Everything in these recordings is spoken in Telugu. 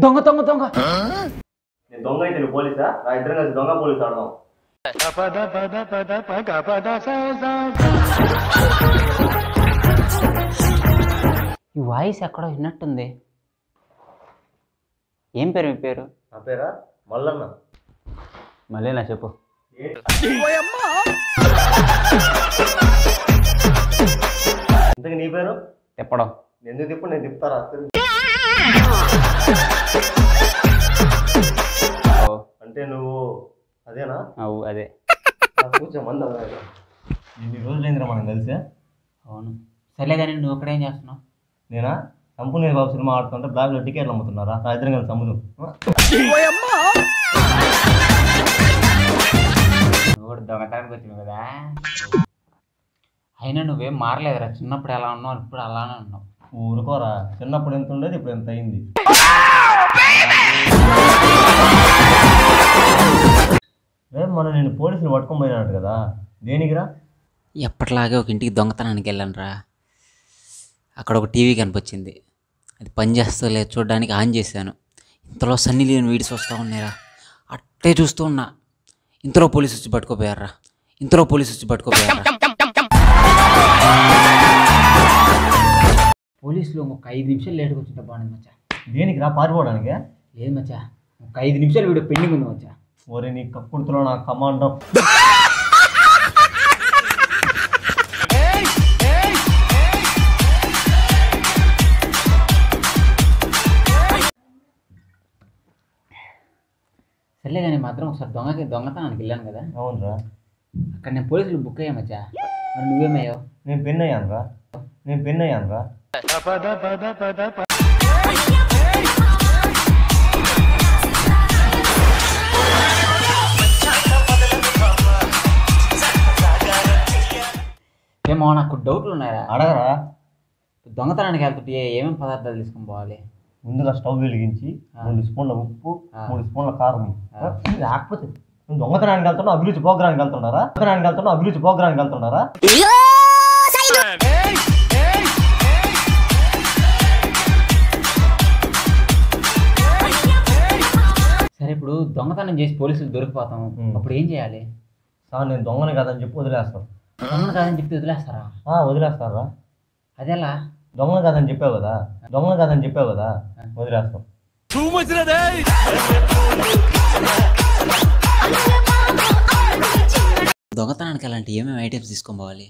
దొంగ దొంగ దొంగ నేను దొంగ అయితే నువ్వు పోలీసా నా ఇద్దరం కలిసి దొంగ పోలీసు ఆడదాం ఈ వాయిస్ ఎక్కడో విన్నట్టుంది ఏం పేరు మీ పేరు నా పేరా మల్లన్న మళ్ళీ నా చెప్పు ఇంతకు నీ పేరు తిప్పడం నేను ఎందుకు తిప్పు నేను తిప్పుతారా ఓ, అంటే నువ్వు అదేనా అవు అదే నా కూర్చో మంది అదే ఇన్ని రోజులైందిరా మనం కలిసే అవును సర్లే కానీ నువ్వు అక్కడ ఏం చేస్తున్నావు నేనా కంపెనీ బాబు సినిమా ఆడుతుంటే బ్లాక్లో టికెట్లు అమ్ముతున్నారా నా ఇద్దరం కలిసి అమ్ముదు నువ్వు కూడా దొంగతనానికి వచ్చినావు కదా అయినా నువ్వేం మారలేదురా చిన్నప్పుడు ఎలా ఉన్నావు ఇప్పుడు అలానే ఉన్నావు ఊరుకోరా చిన్నప్పుడు ఎంత ఉండేది ఇప్పుడు ఎంత అయింది రేపు మనం నేను పోలీసులు పట్టుకొని పోయినట్టు కదా దేనికిరా ఎప్పటిలాగే ఒక ఇంటికి దొంగతనానికి వెళ్ళాను రా అక్కడ ఒక టీవీ కనిపించింది అది పని చేస్తో లేదు చూడడానికి ఆన్ చేశాను ఇంతలో సన్నీ లేని వీడియోస్ వస్తూ ఉన్నాయిరా అట్టే చూస్తూ ఉన్నా ఇంతలో పోలీసు వచ్చి పట్టుకోపోయారా ఇంతలో పోలీసు వచ్చి పట్టుకోపోయారా పోలీసులు ఒక ఐదు నిమిషాలు లేట్గా వచ్చింటే బాగుంది మచ్చా దేనికిరా పారిపోవడానికి లేదు మచ్చా ఒక ఐదు నిమిషాలు వీడియో పెండింగ్ ఉంది మచ్చా ఒరే నీ కక్కుడుతులో నా కమాండం సర్లే కానీ మాత్రం ఒకసారి దొంగకి దొంగతనానికి వెళ్ళాను కదా అవునరా అక్కడ నేను పోలీసులు బుక్ అయ్యా మచ్చా మరి నువ్వేమయ్యావు నేను పెన్ అయ్యానురా నేను పెన్ అయ్యానురా ఏమో నాకు డౌట్లు ఉన్నాయా అడగరా దొంగతనానికి వెళ్తుంటే ఏమేమి పదార్థాలు తీసుకొని పోవాలి ముందుగా స్టవ్ వెలిగించి రెండు స్పూన్ల ఉప్పు మూడు స్పూన్ల కారం ఆ. ఇది లేకపోతే నువ్వు దొంగతనానికి వెళ్తున్నావు అభిరుచి ప్రోగ్రానికి వెళ్తున్నారా దొంగతనానికి వెళ్తున్నావు అభిరుచి ప్రోగ్రానికి వెళ్తున్నారా సరే ఇప్పుడు దొంగతనం చేసి పోలీసులు దొరికిపోతాం ఉమ్. అప్పుడు ఏం చేయాలి సార్ నేను దొంగని కాదని చెప్పి వదిలేస్తాను దొంగను కాదని చెప్తే వదిలేస్తారా ఆ, వదిలేస్తారా అదెలా దొంగ కాదని చెప్పావు కదా దొంగ కాదని చెప్పావు కదా వదిలేస్తాం దొంగతనానికి అలాంటి ఏమేమి ఐటమ్స్ తీసుకొని పోవాలి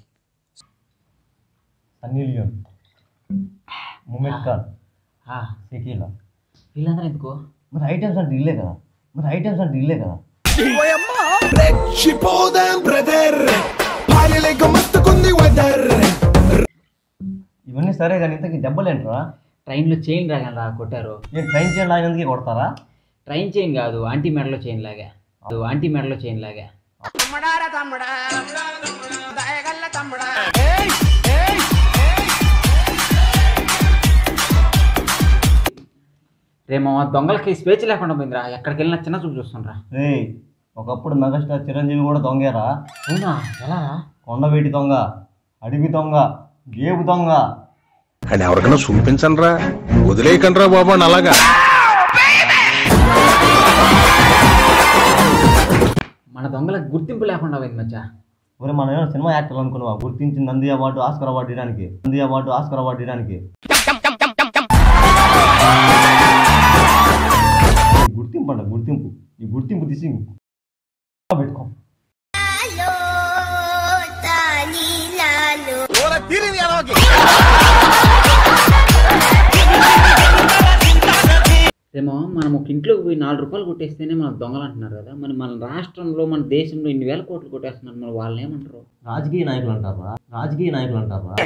సన్నీ లియోన్ ముమెట్ ఖాన్ ఆ, షకీలా వీళ్ళందరూ ఎందుకు మరి ఐటమ్స్ అంటే ఇల్లే కదా మరి ఐటమ్స్ అంటే ఇల్లే కదా రెచ్చిపోదాం బ్రదర్ పాలలేక మత్తుకుంది వెదర్ ఇవన్నీ సరే కానీ ఇంతకీ దెబ్బలేంట్రా ట్రైన్లో చైన్ రాగానే రా కొట్టారు నేను ట్రైన్ చేయాలి ఆయనందుకే కొడతారా ట్రైన్ చైన్ కాదు ఆంటీ మెడలో చైన్ లాగా అది ఆంటీ మెడలో చైన్ లాగా రేమో దొంగలకి స్వేచ్ఛ లేకుండా పోయిందిరా ఎక్కడికి వెళ్ళినా చిన్న చూపు చూస్తుండ్రా రే ఒకప్పుడు మెగాస్టార్ చిరంజీవి కూడా దొంగేరా అవునా ఎలా కొండవేటి దొంగ అడవి దొంగ గేబు దొంగ అని ఎవరికైనా చూపించండి రా వదిలేయకండి రా బాబు అని అలాగా మన దొంగలకు గుర్తింపు లేకుండా పోయింది మచ్చా ఒరే మనం ఏమైనా సినిమా యాక్టర్లు అనుకున్నావా గుర్తించి నంది అవార్డు ఆస్కర్ అవార్డు ఇవ్వడానికి నంది అవార్డు ఆస్కర్ అవార్డు ఇవ్వడానికి ఈ గుర్తింపు అంట గుర్తింపు ఈ గుర్తింపు తీసి పెట్టుకో ఏమో మనం ఒక ఇంట్లోకి పోయి నాలుగు రూపాయలు కొట్టేస్తేనే మన దొంగలు అంటున్నారు కదా మరి మన రాష్ట్రంలో మన దేశంలో ఇన్ని వేల కోట్లు కొట్టేస్తున్నారు మరి వాళ్ళని ఏమంటారు రాజకీయ నాయకులు అంటారా రాజకీయ నాయకులు అంటారా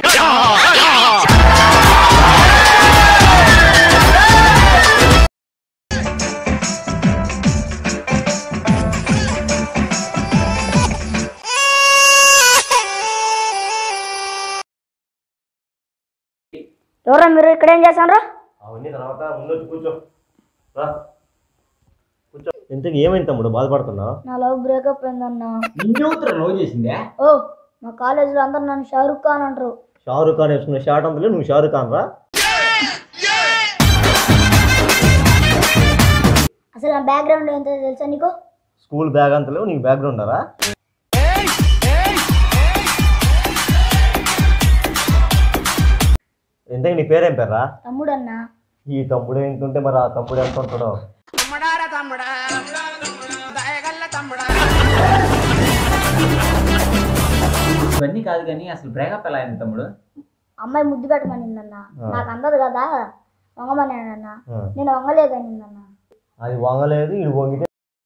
ఎవరా మీరు ఇక్కడ ఏం చేశాను అవన్నీ తర్వాత ముందు వచ్చి కూర్చో రా కూర్చో ఇంతకు ఏమైంది తమ్ముడు బాధపడుతున్నావు నా లవ్ బ్రేకప్ అయిందన్నా నిన్నూతర లవ్ చేసిందే ఓ మా కాలేజీలో అందరు నన్ను షారుఖ్ ఖాన్ అంటారు షారుఖ్ ఖాన్ వేసుకున్న షార్ట్ అందులో నువ్వు షారుఖ్ ఖాన్ రా అసలు నా బ్యాక్గ్రౌండ్ ఏంటో తెలుసా నీకు స్కూల్ బ్యాగ్ అంత లేవు నీకు బ్యాక్గ్రౌండ్ రా ఎంతకి నీ పేరేం పేర్రా తమ్ముడు అన్న ఈ తమ్ముడు ఎంత ఉంటే మరి ఆ తమ్ముడు ఎంత ఉంటాడో ఇవన్నీ కాదు కానీ అసలు బ్రేకప్ ఎలా అయింది తమ్ముడు అమ్మాయి ముద్దు పెట్టమనిందన్న నాకు అందదు కదా వంగమన్నానన్న ఆ. నేను వంగలేదనిందన్న అది వంగలేదు ఇడు వంగితే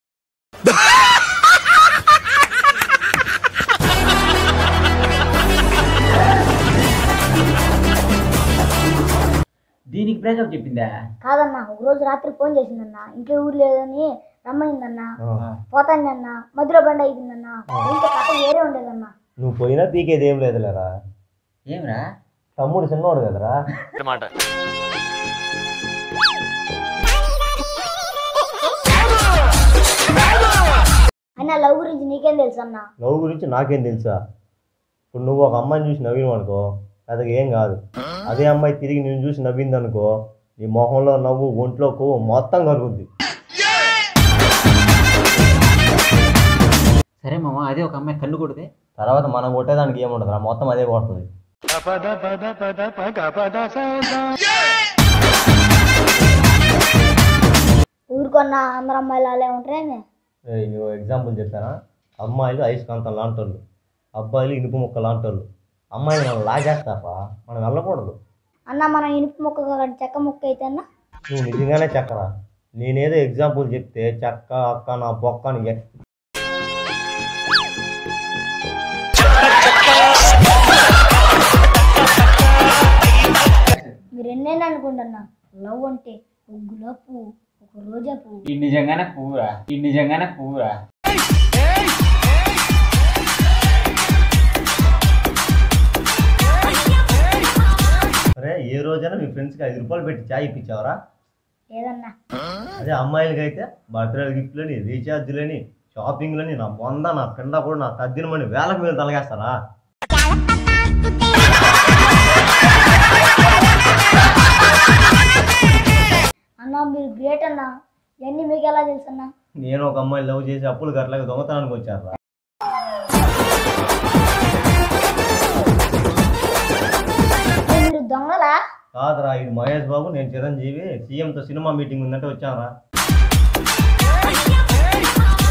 దీనికి బ్రేకప్ చెప్పిందా కాదన్న ఒక రోజు రాత్రి ఫోన్ చేసిందన్న ఇంట్లో ఊరు లేదని రమ్మనిందన్న ఆ. పోతానన్న మధ్యలో బండి అయిపోయిందన్న ఇంత కథ వేరే ఉండేదన్న నువ్వు పోయినా పీకేది ఏం లేదులేరా ఏమిరా తమ్ముడు చిన్నవాడు కదరా అన్న లవ్ గురించి నీకేం తెలుసు అన్న లవ్ గురించి నాకేం తెలుసా ఇప్పుడు నువ్వు ఒక అమ్మాయిని చూసి నవ్వినావు అనుకో అది ఏం కాదు అదే అమ్మాయి తిరిగి నేను చూసి నవ్వింది అనుకో నీ మొహంలో నవ్వు ఒంట్లో కొవ్వు మొత్తం కరుగుద్ది సరే మామ అదే ఒక అమ్మాయి కన్ను కొడితే తర్వాత మనం కొట్టేదానికి ఏముండదు మొత్తం అదే కొడుతుంది ఊరుకున్న అందరు అమ్మాయిలు అలా ఉంటారే ఏయ్, నువ్వు ఎగ్జాంపుల్ చెప్పానా అమ్మాయిలు అయస్కాంతం లాంటి వాళ్ళు అబ్బాయిలు ఇనుపు ముక్క లాంటి వాళ్ళు అమ్మాయిలు మనం లాగేస్తారా మనం వెళ్ళకూడదు అన్న మనం ఇనుపు ముక్క కాదు చెక్క ముక్క అయితే అన్న నువ్వు నిజంగానే చక్కరా నేనేదో ఎగ్జాంపుల్ చెప్తే చెక్క అక్క నా బొక్క అని ఎక్- మీరు ఎన్నైనా అనుకుంటున్నా లవ్ అంటే ఒక గులాబ్ పువ్వు ఒక రోజా పువ్వు ఈ నిజంగానే పువ్వురా ఈ నిజంగానే పువ్వురా అరే ఏ రోజైనా మీ ఫ్రెండ్స్కి ఐదు రూపాయలు పెట్టి చాయ్ ఇప్పించావరా ఏదన్నా అదే అమ్మాయిలకి అయితే బర్త్డే గిఫ్ట్లని రీఛార్జ్లని షాపింగ్లని నా వంద నా పిండ కూడా నా తద్దినమని వేలకు వేలు తలగేస్తారా అన్న మీరు గ్రేట్ అన్న ఇవన్నీ మీకు ఎలా తెలుసు అన్న నేను ఒక అమ్మాయిని లవ్ చేసి అప్పులు గట్లకి దొంగతనానికి వచ్చారా మీరు దొంగలా కాదురా ఇది మహేష్ బాబు నేను చిరంజీవి సీఎంతో సినిమా మీటింగ్ ఉందంటే వచ్చానరా